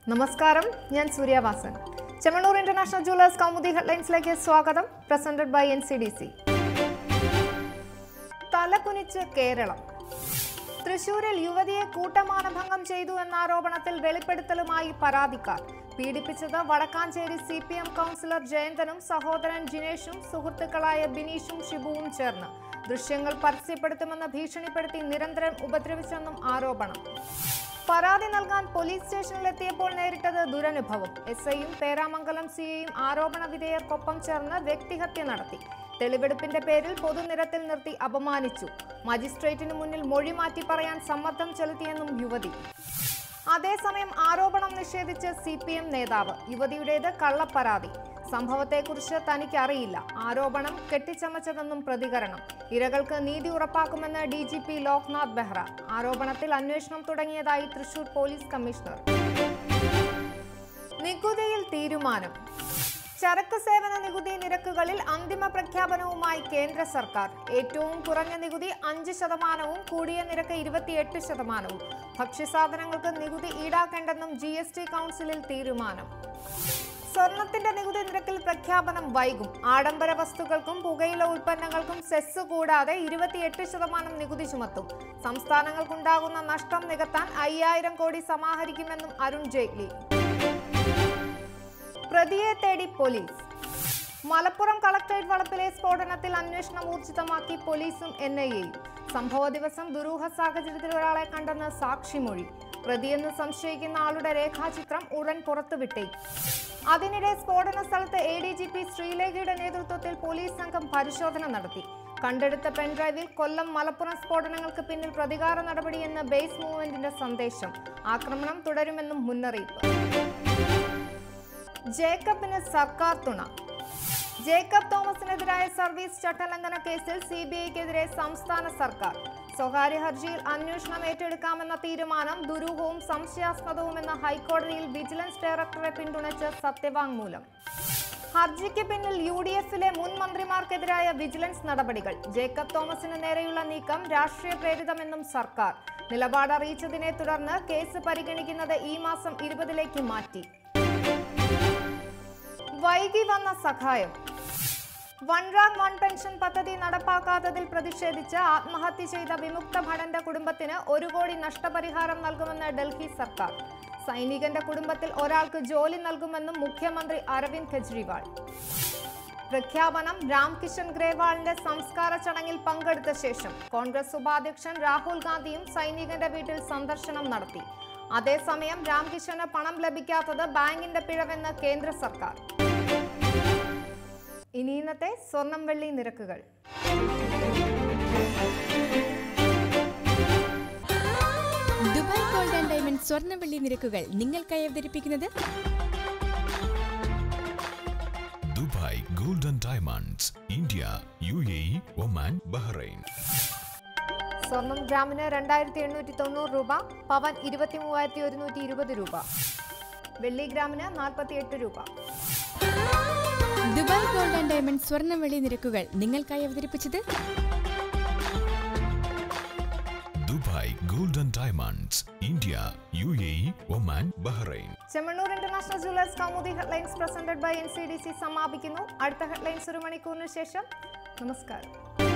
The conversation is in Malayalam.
നമസ്കാരം ഞാൻ സൂര്യവാസൻ ചെമ്മണ്ണൂർ ഇന്റർനാഷണൽ ജുവലേഴ്സ് കൗമുദി ഹെഡ്ലൈൻസിലേക്ക് സ്വാഗതം presented by N C D C തലകുനിച്ച് കേരളം തൃശൂരിൽ യുവതിയെ കൂട്ടമാനഭംഗം ചെയ്തു എന്ന ആരോപണത്തിൽ വെളിപ്പെടുത്തലുമായി പരാതിക്കാർ പീഡിപ്പിച്ചത് Vadakkancheri C P M councillor ജയന്തനും സഹോദരൻ ജിനേഷും സുഹൃത്തുക്കളായ ബിനീഷും ഷിബുവും ചേർന്ന് ദൃശ്യങ്ങൾ പരസ്യപ്പെടുത്തുമെന്ന് ഭീഷണിപ്പെടുത്തി നിരന്തരം ഉപദ്രവിച്ചെന്നും ആരോപണം പരാതി നൽകാൻ പോലീസ് സ്റ്റേഷനിലെത്തിയപ്പോൾ നേരിട്ടത് ദുരനുഭവം എസ് ഐയും പേരാമംഗലം സിഐയും ആരോപണ വിധേയർക്കൊപ്പം ചേർന്ന് വ്യക്തിഹത്യ നടത്തി തെളിവെടുപ്പിന്റെ പേരിൽ പൊതുനിരത്തിൽ നിർത്തി അപമാനിച്ചു മജിസ്ട്രേറ്റിന് മുന്നിൽ മൊഴി മാറ്റി പറയാൻ സമ്മർദ്ദം ചെലുത്തിയെന്നും യുവതി അതേസമയം ആരോപണം നിഷേധിച്ച് സി പി എം നേതാവ് യുവതിയുടേത് കള്ളപ്പരാതി സംഭവത്തെക്കുറിച്ച് തനിക്ക് അറിയില്ല ആരോപണം കെട്ടിച്ചമച്ചതെന്നും പ്രതികരണം ഇരകൾക്ക് നീതി ഉറപ്പാക്കുമെന്ന് D G P Loknath Behera ആരോപണത്തിൽ അന്വേഷണം തുടങ്ങിയതായി തൃശൂർ പോലീസ് കമ്മീഷണർ നികുതിയിൽ തീരുമാനം ചരക്ക് സേവന നികുതി നിരക്കുകളിൽ അന്തിമ പ്രഖ്യാപനവുമായി കേന്ദ്ര സർക്കാർ ഏറ്റവും കുറഞ്ഞ നികുതി അഞ്ച് ശതമാനവും കൂടിയ നിരക്ക് ഇരുപത്തിയെട്ട് ശതമാനവും ഭക്ഷ്യസാധനങ്ങൾക്ക് നികുതി ഈടാക്കേണ്ടെന്നും ജി എസ് ടി കൗൺസിലിൽ തീരുമാനം സ്വർണത്തിന്റെ നികുതി നിരക്കിൽ പ്രഖ്യാപനം വൈകും ആഡംബര വസ്തുക്കൾക്കും പുകയില ഉൽപ്പന്നങ്ങൾക്കും സെസ് കൂടാതെ ഇരുപത്തിയെട്ട് ശതമാനം നികുതി ചുമത്തും സംസ്ഥാനങ്ങൾക്കുണ്ടാകുന്ന നഷ്ടം നികത്താൻ അയ്യായിരം കോടി സമാഹരിക്കുമെന്നും അരുൺ ജെയ്റ്റ്ലി പ്രതിയെ തേടി പോലീസ് മലപ്പുറം കളക്ടറേറ്റ് വളപ്പിലെ സ്ഫോടനത്തിൽ അന്വേഷണം ഊർജിതമാക്കി പോലീസും എൻ ഐ എയും സംഭവ ദിവസം ദുരൂഹ സാഹചര്യത്തിൽ ഒരാളെ കണ്ടെന്ന് സാക്ഷിമൊഴി പ്രതിയെന്ന് സംശയിക്കുന്ന ആളുടെ രേഖാചിത്രം ഉടൻ പുറത്തുവിട്ടേക്കും അതിനിടെ സ്ഫോടന സ്ഥലത്ത് എ ഡി ജി പി ശ്രീലേഖയുടെ നേതൃത്വത്തിൽ പോലീസ് സംഘം പരിശോധന നടത്തി കണ്ടെടുത്ത പെൻഡ്രൈവിൽ കൊല്ലം മലപ്പുറം സ്ഫോടനങ്ങൾക്ക് പിന്നിൽ പ്രതികാര നടപടിയെന്ന് ബേസ് മൂവ്മെന്റിന്റെ സന്ദേശം ആക്രമണം തുടരുമെന്നും മുന്നറിയിപ്പ് ജേക്കബിന് സർക്കാർ തുണ ജേക്കബ് തോമസിനെതിരായ സർവീസ് ചട്ടലംഘന കേസിൽ സി ബി ഐക്കെതിരെ സംസ്ഥാന സർക്കാർ സ്വകാര്യ ഹർജിയിൽ അന്വേഷണം ഏറ്റെടുക്കാമെന്ന തീരുമാനം ദുരൂഹവും സംശയാസ്പദവുമെന്ന ഹൈക്കോടതിയിൽ വിജിലൻസ് ഡയറക്ടറെ പിന്തുണച്ച് സത്യവാങ്മൂലം ഹർജിക്ക് പിന്നിൽ യു ഡി എഫിലെ മുൻ മന്ത്രിമാർക്കെതിരായ വിജിലൻസ് നടപടികൾ ജേക്കബ് തോമസിന് നേരെയുള്ള നീക്കം രാഷ്ട്രീയ പ്രേരിതമെന്നും സർക്കാർ നിലപാട് അറിയിച്ചതിനെ തുടർന്ന് കേസ് പരിഗണിക്കുന്നത് ഈ മാസം ഇരുപതിലേക്ക് മാറ്റി വൈകി വന്ന സഹായം വൺ റാങ്ക് വൺ പെൻഷൻ പദ്ധതി നടപ്പാക്കാത്തതിൽ പ്രതിഷേധിച്ച് ആത്മഹത്യ ചെയ്ത വിമുക്ത ഭടന്റെ കുടുംബത്തിന് ഒരു കോടി നഷ്ടപരിഹാരം നൽകുമെന്ന് ഡൽഹി സർക്കാർ സൈനികന്റെ കുടുംബത്തിൽ ഒരാൾക്ക് ജോലി നൽകുമെന്നും മുഖ്യമന്ത്രി അരവിന്ദ് കെജ്രിവാൾ പ്രഖ്യാപനം രാംകിഷൻ ഗ്രേവാളിന്റെ സംസ്കാര ചടങ്ങിൽ പങ്കെടുത്ത ശേഷം കോൺഗ്രസ് ഉപാധ്യക്ഷൻ രാഹുൽ ഗാന്ധിയും സൈനികന്റെ വീട്ടിൽ സന്ദർശനം നടത്തി അതേസമയം രാംകിഷന് പണം ലഭിക്കാത്തത് ബാങ്കിന്റെ പിഴവെന്ന് കേന്ദ്ര സർക്കാർ ഇനി ഇന്നത്തെ സ്വർണം വെള്ളി നിരക്കുകൾ ദുബായ് ഗോൾഡ് ആൻഡ് ഡയമണ്ട് സ്വർണ്ണ വെള്ളി നിരക്കുകൾ നിങ്ങൾക്കായി അവതരിപ്പിക്കുന്നത് Dubai gold and diamonds India U A E Oman Bahrain സ്വർണം ഗ്രാമിന് രണ്ടായിരത്തി എണ്ണൂറ്റി തൊണ്ണൂറ് രൂപ പവൻ ഇരുപത്തി മൂവായിരത്തി ഒരുന്നൂറ്റി ഇരുപത് രൂപ വെള്ളി ഗ്രാമിന് നാൽപ്പത്തി എട്ട് രൂപ ദുബായ് ഗോൾഡ് ആൻഡ് ഡയമണ്ട് സ്വർണ്ണ വെള്ളി നിരക്കുകൾ നിങ്ങൾക്കായി അവതരിപ്പിച്ചത് Dubai gold and diamonds India U A E Oman Bahrain Chemmanur international jewellers Kaumudi headlines presented by N C D C സമാപിക്കുന്നു അടുത്ത ഹെഡ്ലൈൻസ് ഒരു മണിക്കൂറിന് ശേഷം നമസ്കാരം